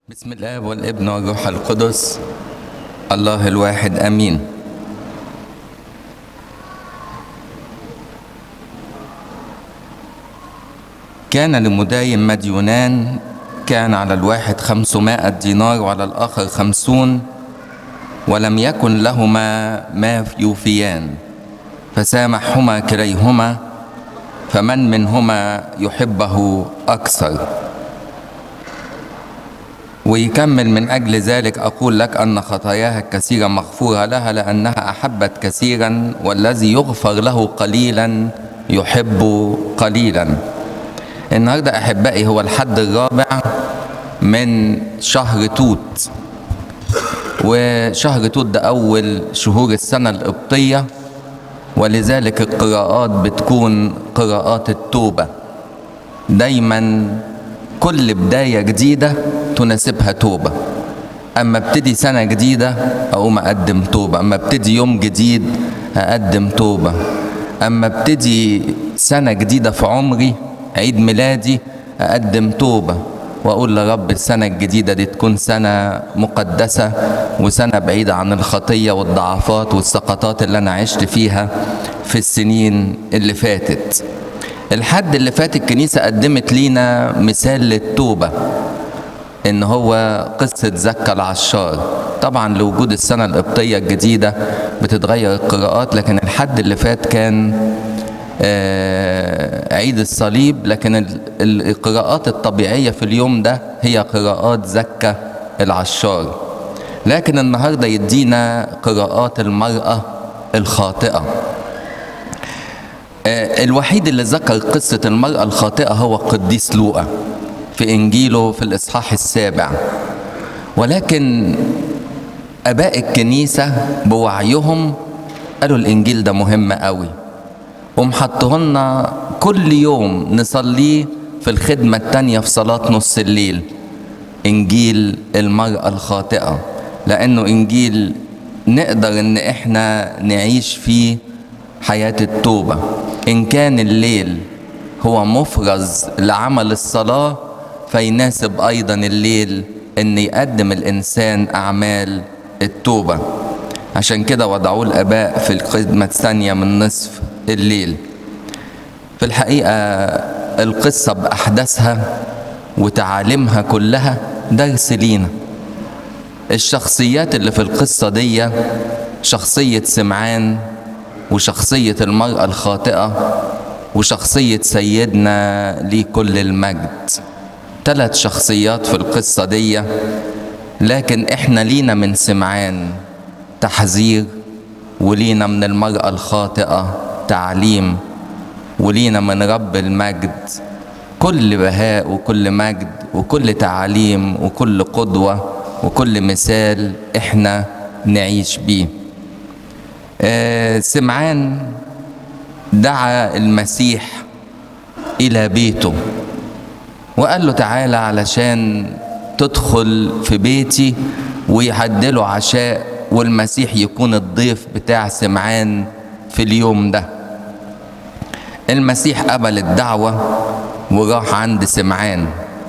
بسم الله والابن والروح القدس الله الواحد امين كان لمداين مديونان كان على الواحد خمسمائة دينار وعلى الآخر خمسون ولم يكن لهما ما يوفيان فسامحهما كليهما فمن منهما يحبه أكثر ويكمل من أجل ذلك أقول لك أن خطاياها الكثيرة مغفورة لها لأنها أحبت كثيرا والذي يغفر له قليلا يحب قليلا النهاردة أحبائي هو الحد الرابع من شهر توت وشهر توت ده أول شهور السنة القبطية ولذلك القراءات بتكون قراءات التوبة دايما كل بداية جديدة تناسبها توبة أما ابتدي سنة جديدة أقوم أقدم توبة أما ابتدي يوم جديد أقدم توبة أما ابتدي سنة جديدة في عمري عيد ميلادي أقدم توبة وأقول لرب السنة الجديدة دي تكون سنة مقدسة وسنة بعيدة عن الخطية والضعفات والسقطات اللي أنا عشت فيها في السنين اللي فاتت الحد اللي فات الكنيسة قدمت لينا مثال للتوبة ان هو قصة زكا العشار طبعا لوجود السنة القبطية الجديدة بتتغير القراءات لكن الحد اللي فات كان عيد الصليب لكن القراءات الطبيعية في اليوم ده هي قراءات زكا العشار لكن النهاردة يدينا قراءات المرأة الخاطئة الوحيد اللي ذكر قصة المرأة الخاطئة هو القديس لوقا في إنجيله في الإصحاح السابع ولكن أباء الكنيسة بوعيهم قالوا الإنجيل ده مهم قوي ومحطهن كل يوم نصليه في الخدمة التانية في صلاة نص الليل إنجيل المرأة الخاطئة لأنه إنجيل نقدر إن إحنا نعيش فيه حياة التوبة إن كان الليل هو مفرز لعمل الصلاة فيناسب أيضا الليل أن يقدم الإنسان أعمال التوبة عشان كده وضعوه الآباء في الخدمة الثانية من نصف الليل في الحقيقة القصة بأحداثها وتعاليمها كلها درس لينا الشخصيات اللي في القصة دي شخصية سمعان وشخصية المرأة الخاطئة وشخصية سيدنا ليه كل المجد ثلاث شخصيات في القصة دي لكن احنا لينا من سمعان تحذير ولينا من المرأة الخاطئة تعليم ولينا من رب المجد كل بهاء وكل مجد وكل تعاليم وكل قدوة وكل مثال احنا نعيش بيه آه سمعان دعا المسيح إلى بيته وقال له تعالى علشان تدخل في بيتي ويعدله عشاء والمسيح يكون الضيف بتاع سمعان في اليوم ده المسيح قبل الدعوة وراح عند سمعان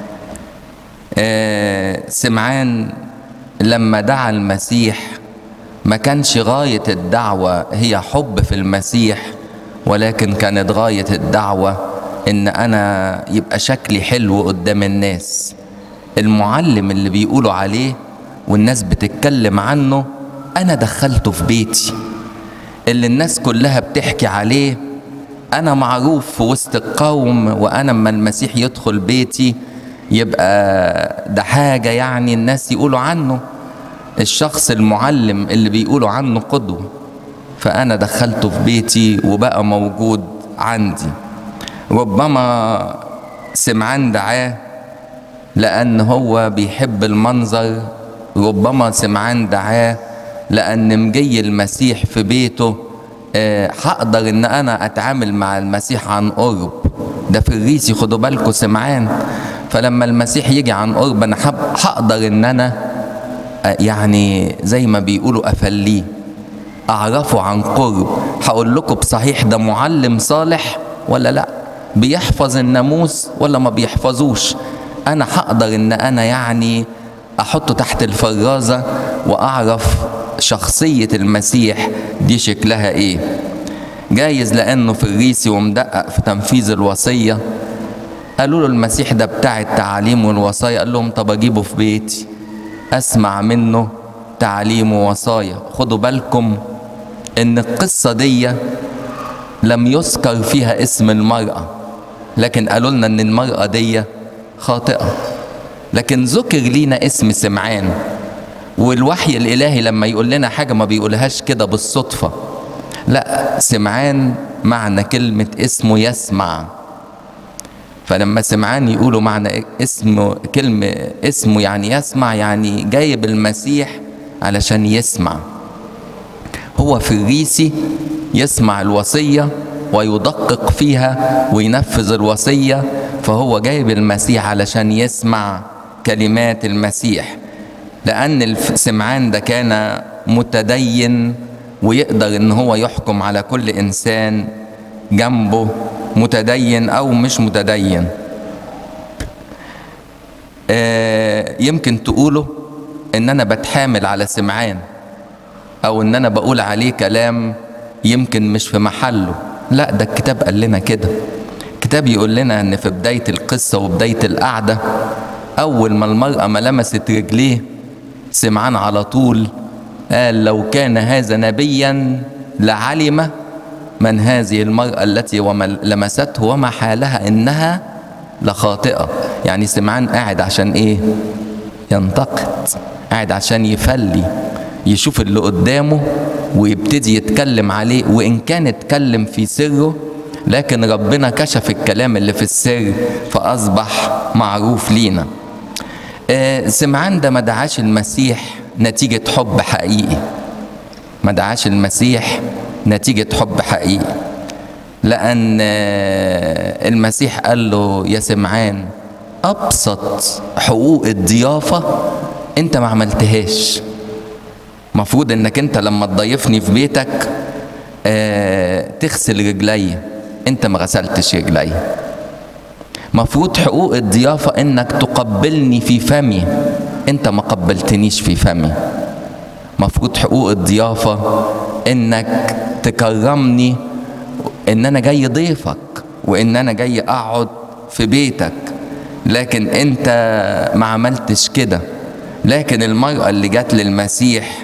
آه سمعان لما دعا المسيح ما كانش غاية الدعوة هي حب في المسيح ولكن كانت غاية الدعوة إن أنا يبقى شكلي حلو قدام الناس المعلم اللي بيقولوا عليه والناس بتتكلم عنه أنا دخلته في بيتي اللي الناس كلها بتحكي عليه أنا معروف في وسط القوم وأنا أما المسيح يدخل بيتي يبقى ده حاجة يعني الناس يقولوا عنه الشخص المعلم اللي بيقولوا عنه قدوة فأنا دخلته في بيتي وبقى موجود عندي ربما سمعان دعاه لأن هو بيحب المنظر ربما سمعان دعاه لأن مجي المسيح في بيته أه هقدر إن أنا أتعامل مع المسيح عن قرب ده في الريسي خدوا بالكم سمعان فلما المسيح يجي عن قرب أنا هقدر إن أنا يعني زي ما بيقولوا أفليه أعرفه عن قرب هقول لكم بصحيح ده معلم صالح ولا لأ بيحفظ الناموس ولا ما بيحفظوش أنا هقدر إن أنا يعني احطه تحت الفرازة واعرف شخصية المسيح دي شكلها ايه جايز لانه فريسي ومدقق في تنفيذ الوصية قالوا له المسيح ده بتاع التعاليم والوصايا قال لهم طب اجيبه في بيتي اسمع منه تعليم ووصايا خدوا بالكم ان القصة دي لم يذكر فيها اسم المرأة لكن قالوا لنا ان المرأة دي خاطئة لكن ذكر لينا اسم سمعان والوحي الالهي لما يقول لنا حاجة ما بيقولهاش كده بالصدفة لا سمعان معنى كلمة اسمه يسمع فلما سمعان يقولوا معنى اسمه كلمة اسمه يعني يسمع يعني جايب المسيح علشان يسمع هو فريسي يسمع الوصية ويدقق فيها وينفذ الوصية فهو جايب المسيح علشان يسمع كلمات المسيح لأن السمعان ده كان متدين ويقدر ان هو يحكم على كل انسان جنبه متدين او مش متدين آه يمكن تقولوا ان انا بتحامل على سمعان او ان انا بقول عليه كلام يمكن مش في محله لا ده الكتاب قال لنا كده الكتاب يقول لنا ان في بداية القصة وبداية القعدة اول ما المرأة ما لمست رجليه سمعان على طول قال لو كان هذا نبيا لعلم من هذه المرأة التي وما لمسته وما حالها إنها لخاطئة يعني سمعان قاعد عشان إيه ينتقد قاعد عشان يفلي يشوف اللي قدامه ويبتدي يتكلم عليه وإن كان اتكلم في سره لكن ربنا كشف الكلام اللي في السر فأصبح معروف لينا آه سمعان ده ما دعاش المسيح نتيجة حب حقيقي ما دعاش المسيح نتيجة حب حقيقي لأن المسيح قال له يا سمعان أبسط حقوق الضيافة أنت ما عملتهاش مفروض انك انت لما تضيفني في بيتك آه تغسل رجلي انت ما غسلتش رجلي مفروض حقوق الضيافة انك تقبلني في فمي انت ما قبلتنيش في فمي مفروض حقوق الضيافة انك تكرمني ان انا جاي ضيفك وان انا جاي اقعد في بيتك لكن انت ما عملتش كده لكن المرأة اللي جت للمسيح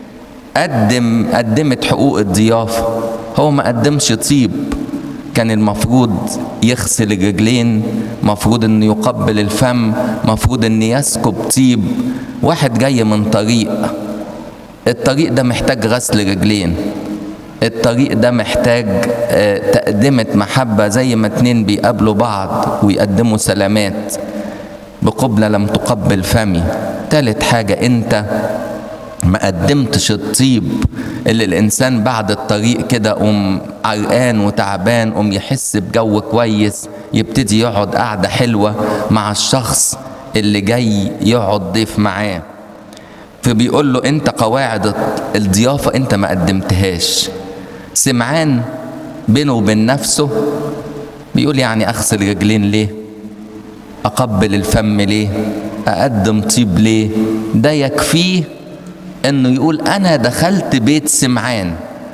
قدم قدمت حقوق الضيافة هو ما قدمش طيب كان المفروض يغسل الرجلين مفروض انه يقبل الفم مفروض ان يسكب طيب واحد جاي من طريق الطريق ده محتاج غسل رجلين الطريق ده محتاج تقدمة محبة زي ما اتنين بيقابلوا بعض ويقدموا سلامات بقبلة لم تقبل فمي تالت حاجة انت ما قدمتش الطيب اللي الانسان بعد الطريق كده قوم عرقان وتعبان قوم يحس بجو كويس يبتدي يقعد قعده حلوه مع الشخص اللي جاي يقعد ضيف معاه فبيقول له انت قواعد الضيافه انت ما قدمتهاش سمعان بينه وبين نفسه بيقول يعني اغسل رجلين ليه اقبل الفم ليه اقدم طيب ليه ده يكفيه انه يقول انا دخلت بيت سمعان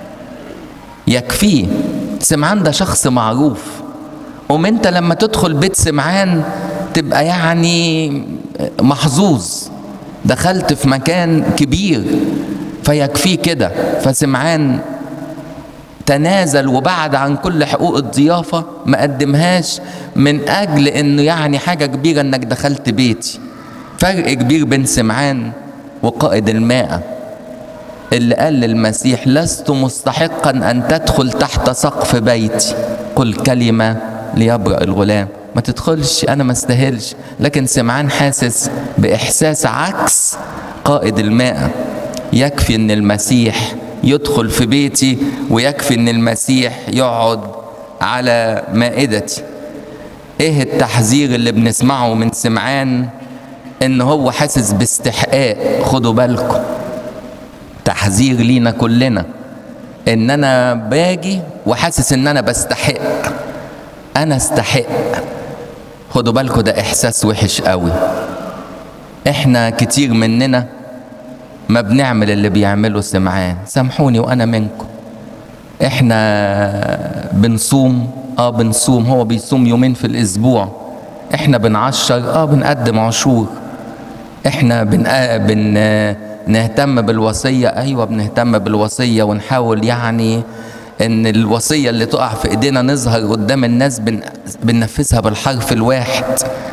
يكفيه سمعان ده شخص معروف قوم انت لما تدخل بيت سمعان تبقى يعني محظوظ دخلت في مكان كبير فيكفيه كده فسمعان تنازل وبعد عن كل حقوق الضيافة ما قدمهاش من أجل إنه يعني حاجة كبيرة إنك دخلت بيتي فرق كبير بين سمعان وقائد المائة اللي قال للمسيح لست مستحقا أن تدخل تحت سقف بيتي قل كلمة ليبرأ الغلام ما تدخلش أنا ما استاهلش لكن سمعان حاسس بإحساس عكس قائد المائة يكفي أن المسيح يدخل في بيتي ويكفي أن المسيح يقعد على مائدتي ايه التحذير اللي بنسمعه من سمعان ان هو حاسس باستحقاق خدوا بالكم تحذير لينا كلنا ان انا باجي وحاسس ان انا بستحق انا استحق خدوا بالكم ده احساس وحش قوي احنا كتير مننا ما بنعمل اللي بيعمله سمعان سامحوني وانا منكم احنا بنصوم اه بنصوم هو بيصوم يومين في الاسبوع احنا بنعشر اه بنقدم عشور احنا بن... آه بن... آه نهتم بالوصيه ايوه بنهتم بالوصيه ونحاول يعني ان الوصيه اللي تقع في ايدينا نظهر قدام الناس بن... بننفذها بالحرف الواحد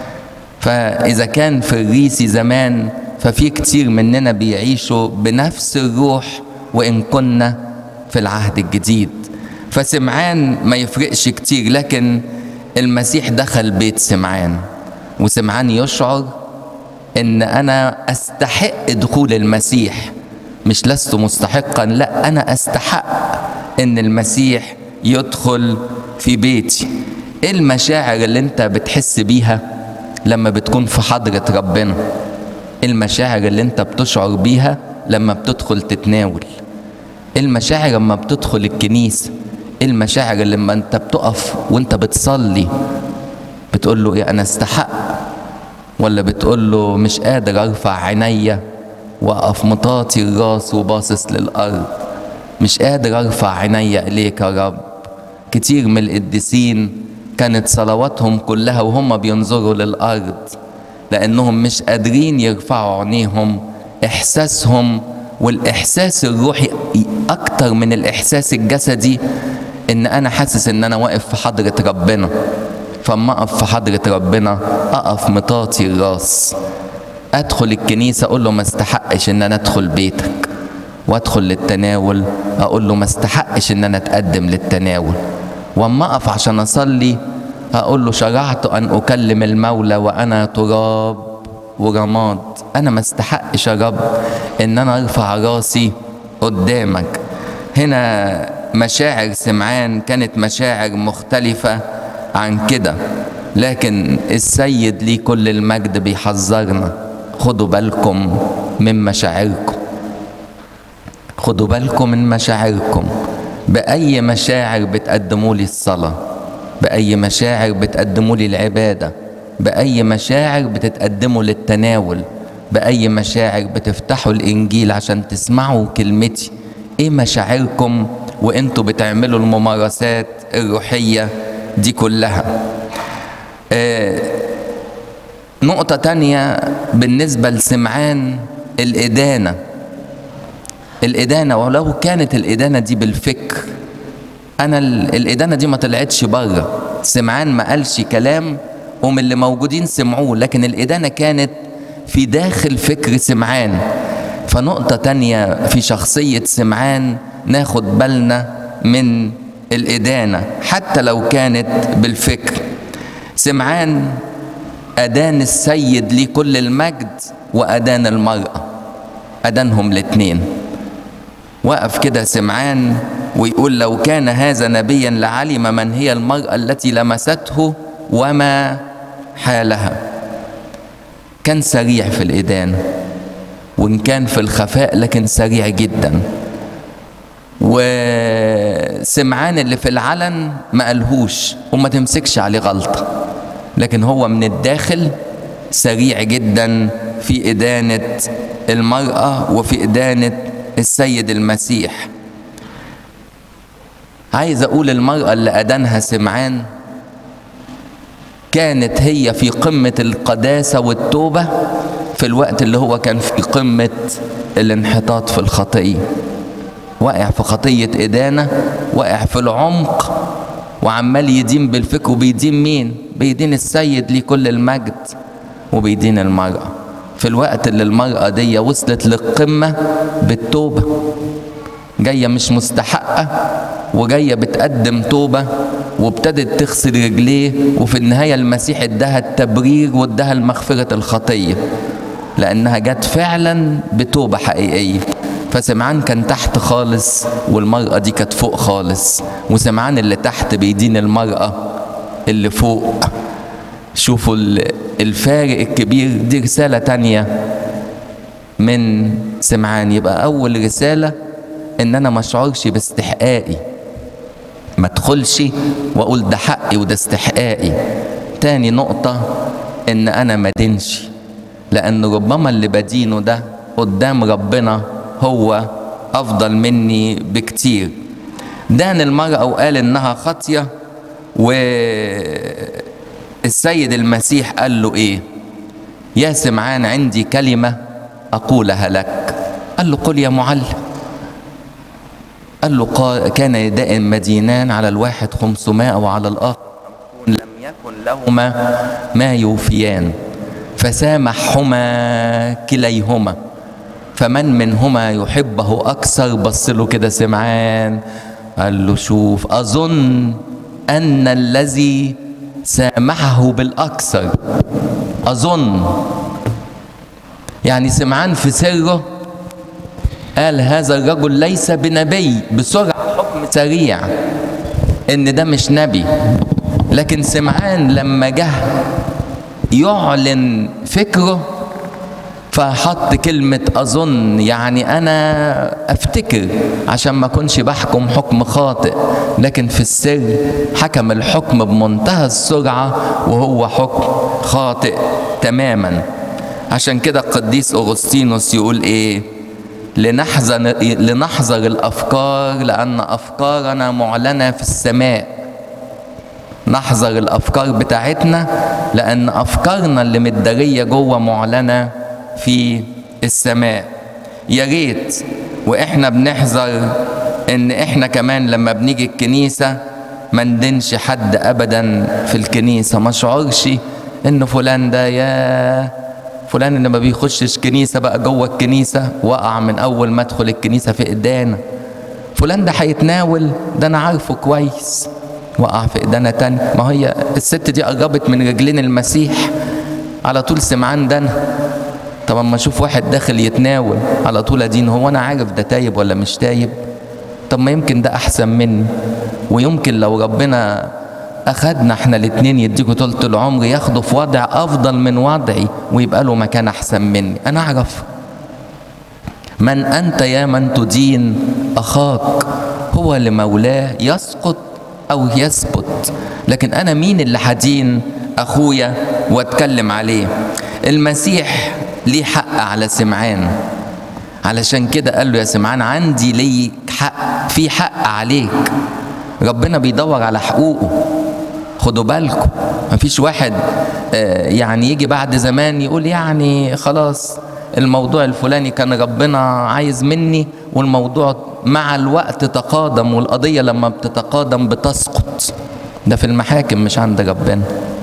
فاذا كان في الريسي زمان ففي كتير مننا بيعيشوا بنفس الروح وان كنا في العهد الجديد فسمعان ما يفرقش كتير لكن المسيح دخل بيت سمعان وسمعان يشعر ان انا استحق دخول المسيح مش لست مستحقا لا انا استحق ان المسيح يدخل في بيتي ايه المشاعر اللي انت بتحس بيها لما بتكون في حضرة ربنا المشاعر اللي انت بتشعر بيها لما بتدخل تتناول المشاعر لما بتدخل الكنيسة المشاعر اللي لما انت بتقف وانت بتصلي بتقول له ايه انا استحق ولا بتقول له مش قادر ارفع عينيا واقف مطاطي الراس وباصص للارض مش قادر ارفع عينيا اليك يا رب كتير من القديسين كانت صلواتهم كلها وهم بينظروا للارض لانهم مش قادرين يرفعوا عينيهم احساسهم والاحساس الروحي اكتر من الاحساس الجسدي ان انا حاسس ان انا واقف في حضره ربنا فما اقف في حضره ربنا اقف مطاطي الراس ادخل الكنيسه اقول له ما استحقش ان انا ادخل بيتك وادخل للتناول اقول له ما استحقش ان انا اتقدم للتناول واما اقف عشان اصلي اقول له شرعت ان اكلم المولى وانا تراب ورماد انا ما استحقش يا رب ان انا ارفع راسي قدامك هنا مشاعر سمعان كانت مشاعر مختلفة عن كده لكن السيد ليه كل المجد بيحذرنا خدوا بالكم من مشاعركم خدوا بالكم من مشاعركم بأي مشاعر بتقدموا لي الصلاة بأي مشاعر بتقدموا لي العبادة بأي مشاعر بتتقدموا للتناول بأي مشاعر بتفتحوا الإنجيل عشان تسمعوا كلمتي إيه مشاعركم وإنتوا بتعملوا الممارسات الروحية دي كلها آه نقطة تانية بالنسبة لسمعان الإدانة الإدانة ولو كانت الإدانة دي بالفكر أنا الإدانة دي ما طلعتش بره سمعان ما قالش كلام ومن اللي موجودين سمعوه لكن الإدانة كانت في داخل فكر سمعان فنقطة تانية في شخصية سمعان ناخد بالنا من الإدانة حتى لو كانت بالفكر سمعان أدان السيد ليه كل المجد وأدان المرأة أدانهم الاتنين وقف كده سمعان ويقول لو كان هذا نبيا لعلم من هي المرأة التي لمسته وما حالها كان سريع في الإدانة وإن كان في الخفاء لكن سريع جدا وسمعان اللي في العلن ما قالهوش وما تمسكش عليه غلطة لكن هو من الداخل سريع جدا في إدانة المرأة وفي إدانة السيد المسيح عايز أقول المرأة اللي أدانها سمعان كانت هي في قمة القداسة والتوبة في الوقت اللي هو كان في قمة الانحطاط في الخطية واقع في خطية إدانة واقع في العمق وعمال يدين بالفكر وبيدين مين؟ بيدين السيد ليه كل المجد وبيدين المرأة في الوقت اللي المرأة دي وصلت للقمة بالتوبة جاية مش مستحقة وجاية بتقدم توبة وابتدت تغسل رجليه وفي النهاية المسيح اداها التبرير واداها المغفرة الخطية لأنها جت فعلا بتوبة حقيقية فسمعان كان تحت خالص والمرأة دي كانت فوق خالص وسمعان اللي تحت بيدين المرأة اللي فوق شوفوا الفارق الكبير دي رسالة تانية من سمعان يبقى أول رسالة إن أنا ما أشعرش باستحقاقي ما ادخلش وأقول ده حقي وده استحقاقي تاني نقطة إن أنا ما دينش لأن ربما اللي بدينه ده قدام ربنا هو أفضل مني بكتير دان المرأة وقال إنها خاطية والسيد المسيح قال له إيه يا سمعان عندي كلمة أقولها لك قال له قل يا معلم قال له قال كان يدائن مدينان على الواحد خمسمائة وعلى الآخر لم يكن لهما ما يوفيان فسامحهما كليهما فمن منهما يحبه أكثر بص له كده سمعان قال له شوف أظن أن الذي سامحه بالأكثر أظن يعني سمعان في سره قال هذا الرجل ليس بنبي بسرعة حكم سريع إن ده مش نبي لكن سمعان لما جه يعلن فكره فحط كلمة أظن يعني أنا أفتكر عشان ما أكونش بحكم حكم خاطئ لكن في السر حكم الحكم بمنتهى السرعة وهو حكم خاطئ تماما عشان كده القديس أغسطينوس يقول إيه لنحذر لنحذر الأفكار لأن أفكارنا معلنة في السماء نحذر الأفكار بتاعتنا لأن أفكارنا اللي متدارية جوه معلنة في السماء يا ريت واحنا بنحذر ان احنا كمان لما بنيجي الكنيسه ما ندنش حد ابدا في الكنيسه ما شعرش ان فلان ده يا فلان اللي ما بيخشش كنيسه بقى جوه الكنيسه وقع من اول ما ادخل الكنيسه في ايدينا فلان ده هيتناول ده انا عارفه كويس وقع في ايدينا تاني ما هي الست دي قربت من رجلين المسيح على طول سمعان ده أنا. طب اما اشوف واحد داخل يتناول على طول ادين هو انا عارف ده تايب ولا مش تايب طب ما يمكن ده احسن مني ويمكن لو ربنا اخدنا احنا الاتنين يديكوا طولة العمر ياخدوا في وضع افضل من وضعي ويبقى له مكان احسن مني انا اعرف من انت يا من تدين اخاك هو لمولاه يسقط او يثبت لكن انا مين اللي هدين اخويا واتكلم عليه المسيح ليه حق على سمعان علشان كده قال له يا سمعان عندي ليك حق في حق عليك ربنا بيدور على حقوقه خدوا بالكم مفيش واحد يعني يجي بعد زمان يقول يعني خلاص الموضوع الفلاني كان ربنا عايز مني والموضوع مع الوقت تقادم والقضية لما بتتقادم بتسقط ده في المحاكم مش عند ربنا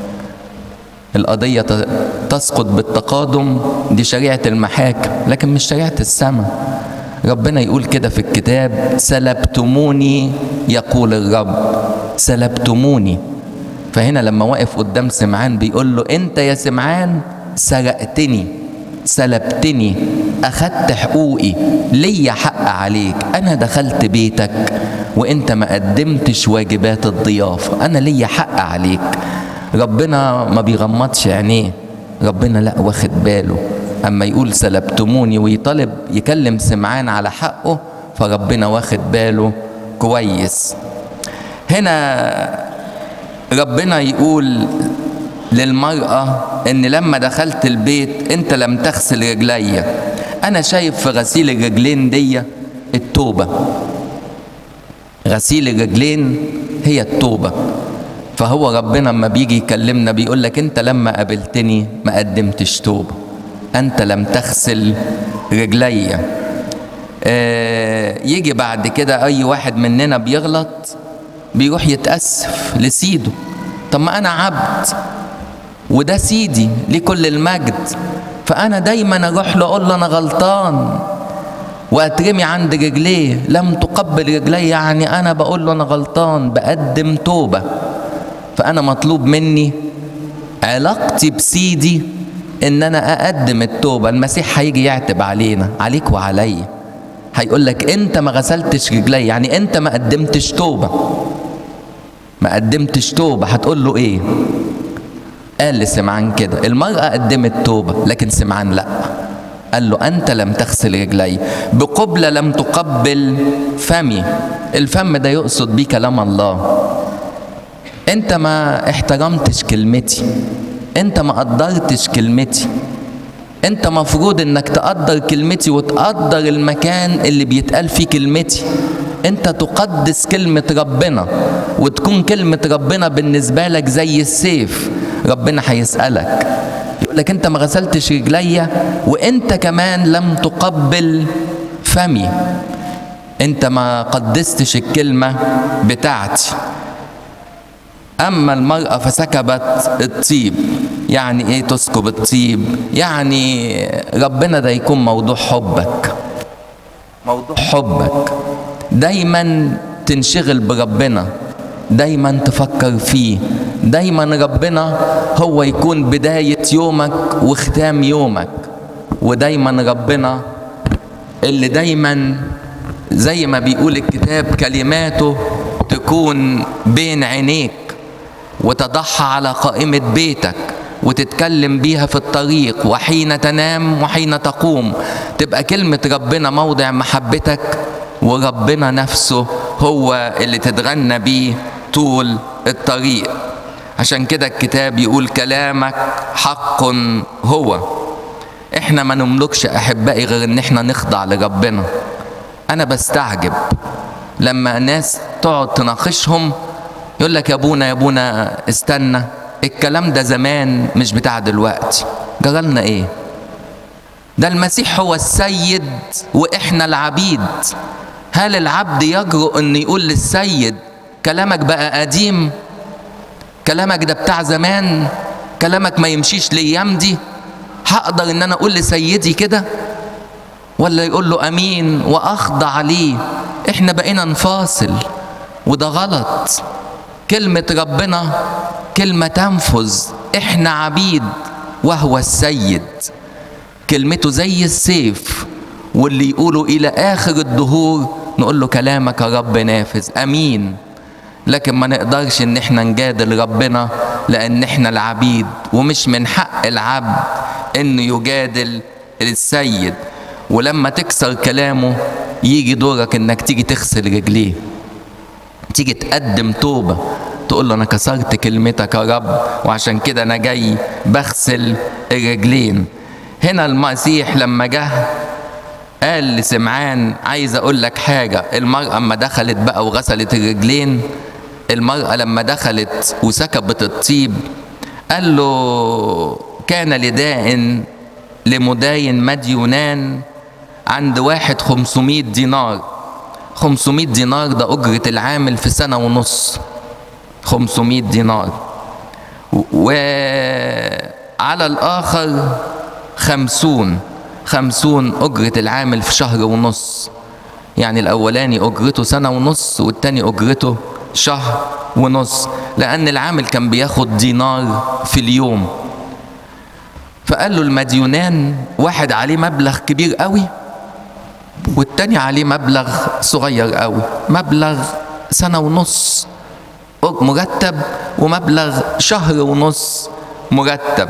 القضية تسقط بالتقادم دي شريعة المحاكم لكن مش شريعة السماء ربنا يقول كده في الكتاب سلبتموني يقول الرب سلبتموني فهنا لما واقف قدام سمعان بيقول له انت يا سمعان سرقتني سلبتني اخدت حقوقي ليا حق عليك انا دخلت بيتك وانت ما قدمتش واجبات الضيافه انا ليا حق عليك ربنا ما بيغمضش عينيه ربنا لا واخد باله اما يقول سلبتموني ويطالب يكلم سمعان على حقه فربنا واخد باله كويس هنا ربنا يقول للمرأة إن لما دخلت البيت أنت لم تغسل رجلي أنا شايف في غسيل الرجلين دي التوبة غسيل الرجلين هي التوبة فهو ربنا لما بيجي يكلمنا بيقول لك انت لما قابلتني ما قدمتش توبه انت لم تغسل رجلي آه يجي بعد كده اي واحد مننا بيغلط بيروح يتاسف لسيده طب ما انا عبد وده سيدي ليه كل المجد فانا دايما اروح له اقول له انا غلطان واترمي عند رجليه لم تقبل رجلي يعني انا بقول له انا غلطان بقدم توبه فأنا مطلوب مني علاقتي بسيدي إن أنا أقدم التوبة المسيح هيجي يعتب علينا عليك وعليا هيقول لك أنت ما غسلتش رجلي يعني أنت ما قدمتش توبة ما قدمتش توبة هتقول له إيه قال لسمعان كده المرأة قدمت توبة لكن سمعان لأ قال له أنت لم تغسل رجلي بقبلة لم تقبل فمي الفم ده يقصد بيه كلام الله انت ما احترمتش كلمتي انت ما قدرتش كلمتي انت مفروض انك تقدر كلمتي وتقدر المكان اللي بيتقال فيه كلمتي انت تقدس كلمة ربنا وتكون كلمة ربنا بالنسبة لك زي السيف ربنا هيسألك يقول لك انت ما غسلتش رجليا وانت كمان لم تقبل فمي انت ما قدستش الكلمة بتاعتي أما المرأة فسكبت الطيب يعني إيه تسكب الطيب يعني ربنا ده يكون موضوع حبك موضوع حبك دايما تنشغل بربنا دايما تفكر فيه دايما ربنا هو يكون بداية يومك وختام يومك ودايما ربنا اللي دايما زي ما بيقول الكتاب كلماته تكون بين عينيك وتضعها على قائمة بيتك وتتكلم بيها في الطريق وحين تنام وحين تقوم تبقى كلمة ربنا موضع محبتك وربنا نفسه هو اللي تتغنى بيه طول الطريق عشان كده الكتاب يقول كلامك حق هو احنا ما نملكش احبائي غير ان احنا نخضع لربنا انا بستعجب لما ناس تقعد تناقشهم يقول لك يا ابونا يا ابونا استنى الكلام ده زمان مش بتاع دلوقتي جرالنا ايه ده المسيح هو السيد واحنا العبيد هل العبد يجرؤ ان يقول للسيد كلامك بقى قديم كلامك ده بتاع زمان كلامك ما يمشيش الايام دي هقدر ان انا اقول لسيدي كده ولا يقول له امين واخضع ليه احنا بقينا نفاصل وده غلط كلمة ربنا كلمة تنفذ احنا عبيد وهو السيد كلمته زي السيف واللي يقولوا الى اخر الدهور نقول له كلامك يا رب نافذ امين لكن ما نقدرش ان احنا نجادل ربنا لان احنا العبيد ومش من حق العبد انه يجادل السيد ولما تكسر كلامه يجي دورك انك تيجي تغسل رجليه تيجي تقدم توبه تقول له انا كسرت كلمتك يا رب وعشان كده انا جاي بغسل الرجلين هنا المسيح لما جه قال لسمعان عايز اقول لك حاجه المراه اما دخلت بقى وغسلت الرجلين المراه لما دخلت وسكبت الطيب قال له كان لداء لمداين مديونان عند واحد 500 دينار 500 دينار ده أجرة العامل في سنة ونص 500 دينار وعلى الآخر خمسون خمسون أجرة العامل في شهر ونص يعني الأولاني أجرته سنة ونص والتاني أجرته شهر ونص لأن العامل كان بياخد دينار في اليوم فقال له المديونان واحد عليه مبلغ كبير قوي والتاني عليه مبلغ صغير قوي مبلغ سنة ونص مرتب ومبلغ شهر ونص مرتب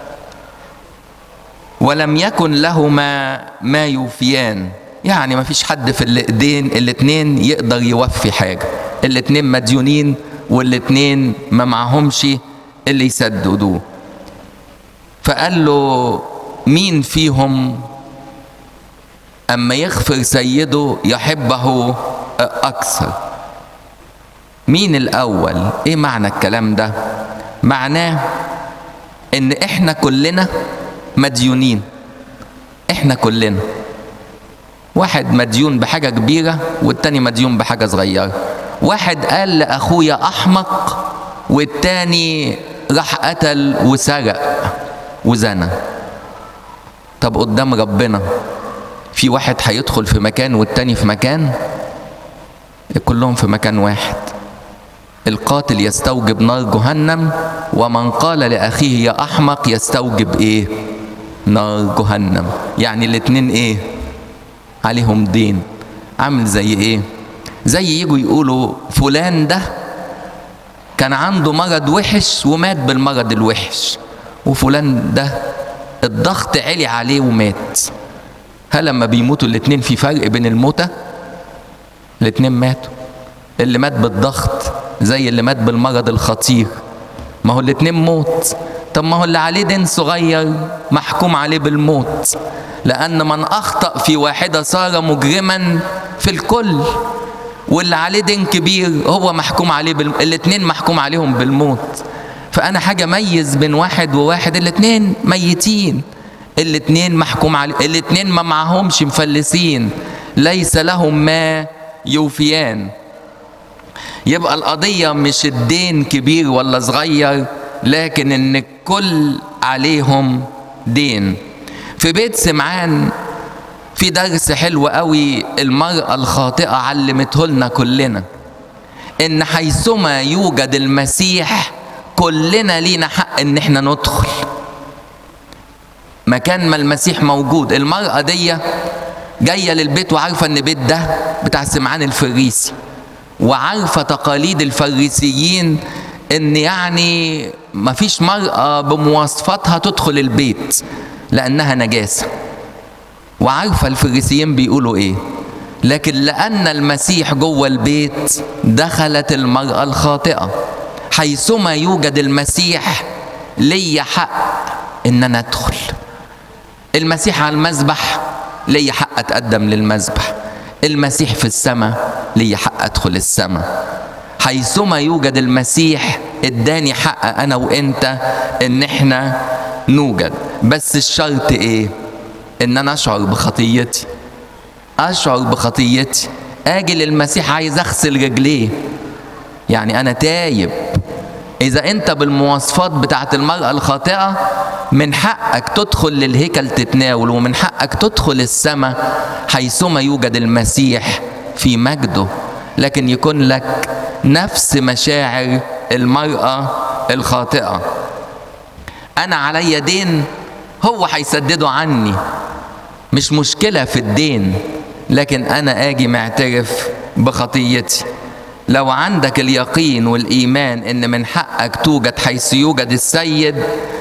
ولم يكن لهما ما يوفيان يعني ما فيش حد في الايدين الاتنين يقدر يوفي حاجة الاتنين مديونين والاتنين ما معهمش اللي يسددوه فقال له مين فيهم أما يغفر سيده يحبه أكثر مين الأول إيه معنى الكلام ده معناه إن إحنا كلنا مديونين إحنا كلنا واحد مديون بحاجة كبيرة والتاني مديون بحاجة صغيرة واحد قال لأخويا أحمق والتاني راح قتل وسرق وزنى طب قدام ربنا في واحد هيدخل في مكان والتاني في مكان كلهم في مكان واحد القاتل يستوجب نار جهنم ومن قال لأخيه يا أحمق يستوجب إيه نار جهنم يعني الاتنين إيه عليهم دين عامل زي إيه زي يجوا يقولوا فلان ده كان عنده مرض وحش ومات بالمرض الوحش وفلان ده الضغط علي عليه ومات هل لما بيموتوا الاتنين في فرق بين الموتى الاتنين ماتوا اللي مات بالضغط زي اللي مات بالمرض الخطير ما هو الاتنين موت طب طب ما هو اللي عليه دين صغير محكوم عليه بالموت لأن من أخطأ في واحدة صار مجرما في الكل واللي عليه دين كبير هو محكوم عليه بال... الاتنين محكوم عليهم بالموت فأنا حاجة ميز بين واحد وواحد الاتنين ميتين الاتنين محكوم عليه الاتنين ما معهمش مفلسين ليس لهم ما يوفيان يبقى القضية مش الدين كبير ولا صغير لكن ان الكل عليهم دين في بيت سمعان في درس حلو قوي المرأة الخاطئة علمته لنا كلنا ان حيثما يوجد المسيح كلنا لينا حق ان احنا ندخل مكان ما المسيح موجود المرأة دي جاية للبيت وعارفة ان البيت ده بتاع سمعان الفريسي وعارفة تقاليد الفريسيين ان يعني مفيش مرأة بمواصفاتها تدخل البيت لأنها نجاسة وعارفة الفريسيين بيقولوا ايه لكن لأن المسيح جوه البيت دخلت المرأة الخاطئة حيثما يوجد المسيح لي حق ان انا ادخل المسيح على المذبح لي حق اتقدم للمذبح المسيح في السماء لي حق ادخل السماء حيثما يوجد المسيح اداني حق انا وانت ان احنا نوجد بس الشرط ايه ان انا اشعر بخطيتي اشعر بخطيتي اجي للمسيح عايز اغسل رجليه يعني انا تايب اذا انت بالمواصفات بتاعت المرأة الخاطئة من حقك تدخل للهيكل تتناول ومن حقك تدخل السماء حيثما يوجد المسيح في مجده لكن يكون لك نفس مشاعر المرأة الخاطئة أنا علي دين هو هيسدده عني مش مشكلة في الدين لكن أنا آجي معترف بخطيتي لو عندك اليقين والإيمان إن من حقك توجد حيث يوجد السيد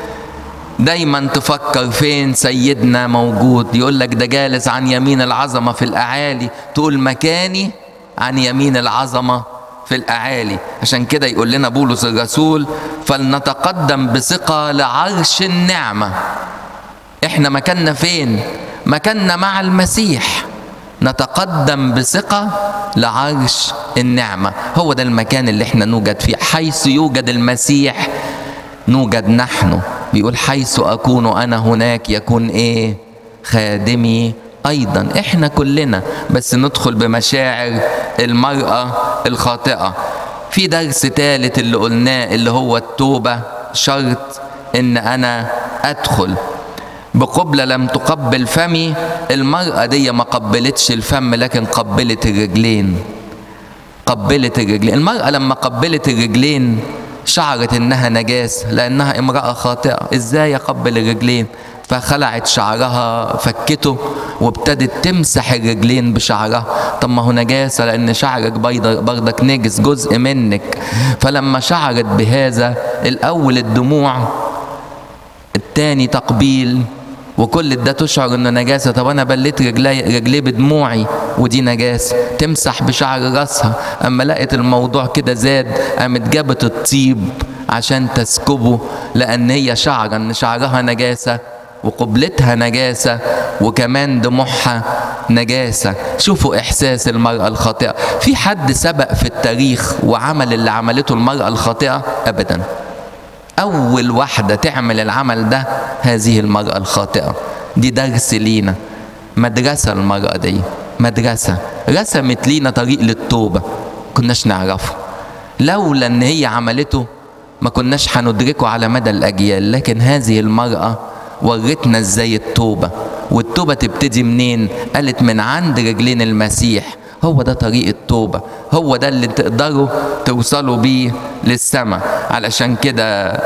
دايما تفكر فين سيدنا موجود يقول لك ده جالس عن يمين العظمة في الأعالي تقول مكاني عن يمين العظمة في الأعالي عشان كده يقول لنا بولس الرسول فلنتقدم بثقة لعرش النعمة احنا مكاننا فين مكاننا مع المسيح نتقدم بثقة لعرش النعمة هو ده المكان اللي احنا نوجد فيه حيث يوجد المسيح نوجد نحن بيقول حيث أكون أنا هناك يكون إيه خادمي أيضا إحنا كلنا بس ندخل بمشاعر المرأة الخاطئة في درس ثالث اللي قلناه اللي هو التوبة شرط إن أنا أدخل بقبلة لم تقبل فمي المرأة دي ما قبلتش الفم لكن قبلت الرجلين قبلت الرجلين المرأة لما قبلت الرجلين شعرت انها نجاسة لانها امرأة خاطئة ازاي اقبل الرجلين فخلعت شعرها فكته وابتدت تمسح الرجلين بشعرها طب ما هو نجاسة لأن شعرك برضك نجس جزء منك فلما شعرت بهذا الأول الدموع التاني تقبيل وكل ده تشعر انه نجاسه طب انا بليت رجلي رجليه بدموعي ودي نجاسه تمسح بشعر راسها اما لقت الموضوع كده زاد قامت جابت الطيب عشان تسكبه لان هي شعر ان شعرها نجاسه وقبلتها نجاسة وكمان دموعها نجاسة شوفوا إحساس المرأة الخاطئة في حد سبق في التاريخ وعمل اللي عملته المرأة الخاطئة أبداً أول واحدة تعمل العمل ده هذه المرأة الخاطئة دي درس لينا مدرسة المرأة دي مدرسة رسمت لينا طريق للتوبة كناش نعرفه لولا ان هي عملته ما كناش هندركه على مدى الأجيال لكن هذه المرأة ورتنا ازاي التوبة والتوبة تبتدي منين قالت من عند رجلين المسيح هو ده طريق التوبة هو ده اللي تقدروا توصلوا بيه للسماء علشان كده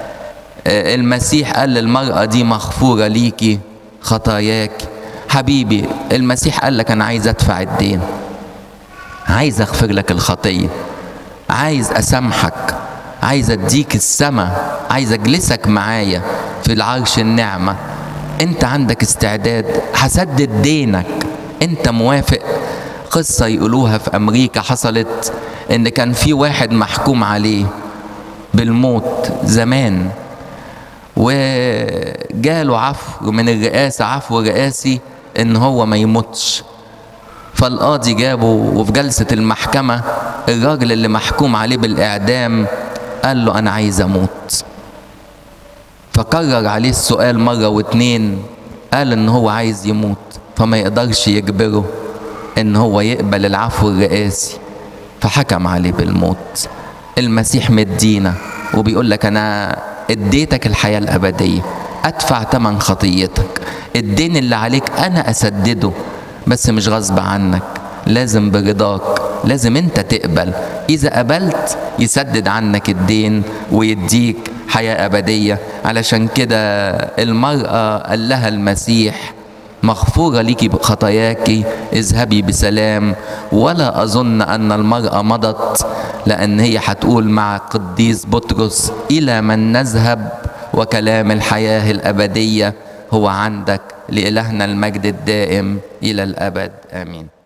المسيح قال للمرأة دي مغفورة ليكي خطاياك حبيبي المسيح قال لك أنا عايز أدفع الدين عايز أغفر لك الخطية عايز أسامحك عايز أديك السماء عايز أجلسك معايا في العرش النعمة أنت عندك استعداد هسدد دينك أنت موافق قصة يقولوها في أمريكا حصلت إن كان في واحد محكوم عليه بالموت زمان وجاله عفو من الرئاسة عفو رئاسي ان هو ما يموتش فالقاضي جابه وفي جلسة المحكمة الراجل اللي محكوم عليه بالإعدام قال له أنا عايز أموت فكرر عليه السؤال مرة واتنين قال إن هو عايز يموت فما يقدرش يجبره إن هو يقبل العفو الرئاسي فحكم عليه بالموت المسيح مدينا وبيقول لك أنا اديتك الحياة الأبدية أدفع تمن خطيتك الدين اللي عليك أنا أسدده بس مش غصب عنك لازم برضاك لازم انت تقبل اذا قبلت يسدد عنك الدين ويديك حياة أبدية علشان كده المرأة قال لها المسيح مغفورة ليكي خطاياك اذهبي بسلام ولا أظن أن المرأة مضت لأن هي هتقول مع قديس بطرس إلى من نذهب وكلام الحياة الأبدية هو عندك لإلهنا المجد الدائم إلى الأبد آمين